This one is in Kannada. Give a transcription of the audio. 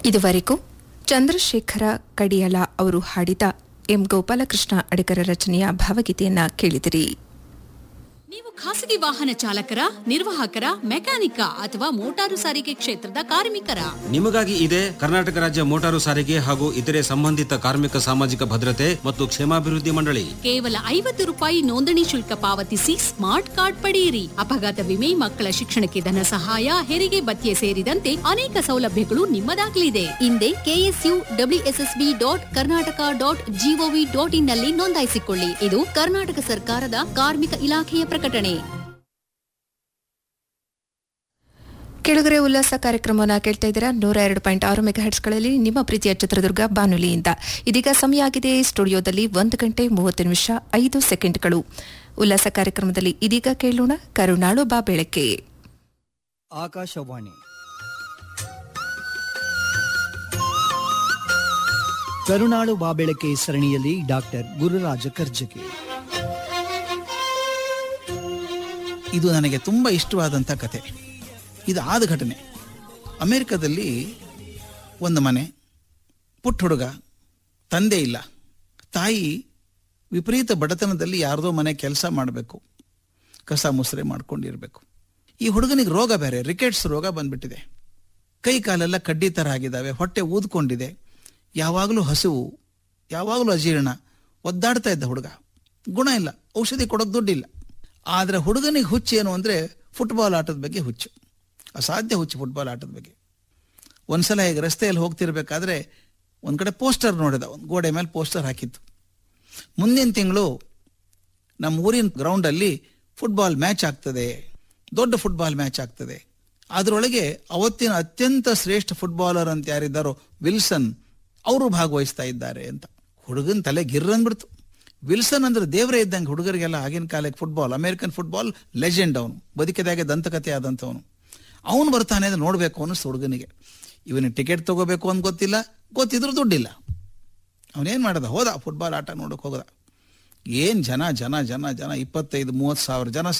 ಇದುವರೆಗೂ ಚಂದ್ರಶೇಖರ ಕಡಿಯಲ ಅವರು ಹಾಡಿದ ಎಂ ಗೋಪಾಲಕೃಷ್ಣ ಅಡಿಗರ ರಚನೆಯ ಭಾವಗೀತೆಯನ್ನ ಕೇಳಿದಿರಿ ನೀವು ಖಾಸಗಿ ವಾಹನ ಚಾಲಕರ ನಿರ್ವಾಹಕರ ಮೆಕ್ಯಾನಿಕ ಅಥವಾ ಮೋಟಾರು ಸಾರಿಗೆ ಕ್ಷೇತ್ರದ ಕಾರ್ಮಿಕರ ನಿಮಗಾಗಿ ಇದೆ ಕರ್ನಾಟಕ ರಾಜ್ಯ ಮೋಟಾರು ಸಾರಿಗೆ ಹಾಗೂ ಇತರೆ ಸಂಬಂಧಿತ ಕಾರ್ಮಿಕ ಸಾಮಾಜಿಕ ಭದ್ರತೆ ಮತ್ತು ಕ್ಷೇಮಾಭಿವೃದ್ಧಿ ಮಂಡಳಿ ಕೇವಲ ಐವತ್ತು ರೂಪಾಯಿ ನೋಂದಣಿ ಶುಲ್ಕ ಪಾವತಿಸಿ ಸ್ಮಾರ್ಟ್ ಕಾರ್ಡ್ ಪಡೆಯಿರಿ ಅಪಘಾತ ವಿಮೆ ಮಕ್ಕಳ ಶಿಕ್ಷಣಕ್ಕೆ ಧನ ಸಹಾಯ ಹೆರಿಗೆ ಭತ್ಯೆ ಸೇರಿದಂತೆ ಅನೇಕ ಸೌಲಭ್ಯಗಳು ನಿಮ್ಮದಾಗಲಿದೆ ಹಿಂದೆ KSU WSSB dot Karnataka dot GOV dot in ನಲ್ಲಿ ನೋಂದಾಯಿಸಿಕೊಳ್ಳಿ ಇದು ಕರ್ನಾಟಕ ಸರ್ಕಾರದ ಕಾರ್ಮಿಕ ಇಲಾಖೆಯ ಪ್ರಕಟಣೆ ಕೆಳಗರೆ ಉಲ್ಲಾಸ ಕಾರ್ಯಕ್ರಮವನ್ನು ಕೇಳ್ತಾ ಇದ್ದೀರಾ ನೂರ ಎರಡು ಪಾಯಿಂಟ್ ಆರು ಮೆಗಾಹೆಟ್ಸ್ಗಳಲ್ಲಿ ನಿಮ್ಮ ಪ್ರೀತಿಯ ಚಿತ್ರದುರ್ಗ ಬಾನುಲಿಯಿಂದ ಇದೀಗ ಸಮಯ ಆಗಿದೆ ಸ್ಟುಡಿಯೋದಲ್ಲಿ ಒಂದು ಗಂಟೆ ಮೂವತ್ತು ನಿಮಿಷ ಐದು ಸೆಕೆಂಡ್ಗಳು ಉಲ್ಲಾಸ ಕಾರ್ಯಕ್ರಮದಲ್ಲಿ ಇದೀಗ ಕೇಳೋಣ ಕರುಣಾಳು ಬಾ ಬೆಳಕೆ ಆಕಾಶವಾಣಿ ಕರುಣಾಳು ಬಾಬೆಳಕೆ ಸರಣಿಯಲ್ಲಿ ಡಾಕ್ಟರ್ ಗುರುರಾಜ ಕರ್ಜಗಿ ಇದು ನನಗೆ ತುಂಬ ಇಷ್ಟವಾದಂಥ ಕತೆ ಇದು ಆದ ಘಟನೆ ಅಮೆರಿಕದಲ್ಲಿ ಒಂದು ಮನೆ ಪುಟ್ಟ ಹುಡುಗ ತಂದೆ ಇಲ್ಲ ತಾಯಿ ವಿಪರೀತ ಬಡತನದಲ್ಲಿ ಯಾರ್ದೋ ಮನೆ ಕೆಲಸ ಮಾಡಬೇಕು ಕಸ ಮುಸ್ರೆ ಮಾಡ್ಕೊಂಡಿರ್ಬೇಕು ಈ ಹುಡುಗನಿಗೆ ರೋಗ ಬೇರೆ ರಿಕೆಟ್ಸ್ ರೋಗ ಬಂದ್ಬಿಟ್ಟಿದೆ ಕೈ ಕಾಲೆಲ್ಲ ಕಡ್ಡಿ ಥರ ಆಗಿದ್ದಾವೆ ಹೊಟ್ಟೆ ಊದ್ಕೊಂಡಿದೆ ಯಾವಾಗಲೂ ಹಸಿವು ಯಾವಾಗಲೂ ಅಜೀರ್ಣ ಒದ್ದಾಡ್ತಾ ಇದ್ದ ಹುಡುಗ ಗುಣ ಇಲ್ಲ ಔಷಧಿ ಕೊಡೋಕೆ ದುಡ್ಡಿಲ್ಲ ಆದರೆ ಹುಡುಗನಿಗೆ ಹುಚ್ಚು ಏನು ಅಂದರೆ ಫುಟ್ಬಾಲ್ ಆಟದ ಬಗ್ಗೆ ಹುಚ್ಚು ಅಸಾಧ್ಯ ಹುಚ್ಚು ಫುಟ್ಬಾಲ್ ಆಟದ ಬಗ್ಗೆ ಒಂದ್ಸಲ ಈಗ ರಸ್ತೆಯಲ್ಲಿ ಹೋಗ್ತಿರ್ಬೇಕಾದ್ರೆ ಒಂದು ಕಡೆ ಪೋಸ್ಟರ್ ನೋಡಿದ ಒಂದು ಗೋಡೆ ಮೇಲೆ ಪೋಸ್ಟರ್ ಹಾಕಿತ್ತು ಮುಂದಿನ ತಿಂಗಳು ನಮ್ಮ ಊರಿನ ಗ್ರೌಂಡಲ್ಲಿ ಫುಟ್ಬಾಲ್ ಮ್ಯಾಚ್ ಆಗ್ತದೆ ದೊಡ್ಡ ಫುಟ್ಬಾಲ್ ಮ್ಯಾಚ್ ಆಗ್ತದೆ ಅದರೊಳಗೆ ಅವತ್ತಿನ ಅತ್ಯಂತ ಶ್ರೇಷ್ಠ ಫುಟ್ಬಾಲರ್ ಅಂತ ಯಾರಿದ್ದಾರೋ ವಿಲ್ಸನ್ ಅವರು ಭಾಗವಹಿಸ್ತಾ ಇದ್ದಾರೆ ಅಂತ ಹುಡುಗನ ತಲೆ ಗಿರ್ರಂದ್ಬಿಡ್ತು ವಿಲ್ಸನ್ ಅಂದ್ರೆ ದೇವರೇ ಇದ್ದಂಗೆ ಹುಡುಗರಿಗೆಲ್ಲ ಆಗಿನ ಕಾಲಕ್ಕೆ ಫುಟ್ಬಾಲ್ ಅಮೆರಿಕನ್ ಫುಟ್ಬಾಲ್ ಲೆಜೆಂಡ್ ಅವನು ಬದುಕಿದಾಗೆ ದಂತಕಥೆ ಆದಂಥವನು ಅವನು ಬರ್ತಾನೆ ಅಂತ ನೋಡಬೇಕು ಅನ್ನಿಸ್ತು ಹುಡುಗನಿಗೆ ಇವನಿಗೆ ಟಿಕೆಟ್ ತಗೋಬೇಕು ಅಂತ ಗೊತ್ತಿಲ್ಲ ಗೊತ್ತಿದ್ರು ದುಡ್ಡಿಲ್ಲ ಅವನೇನು ಮಾಡ್ದ ಹೋದ ಫುಟ್ಬಾಲ್ ಆಟ ನೋಡೋಕೆ ಹೋಗದ ಏನು ಜನ ಜನ ಜನ ಜನ ಇಪ್ಪತ್ತೈದು ಮೂವತ್ತು ಸಾವಿರ ಜನ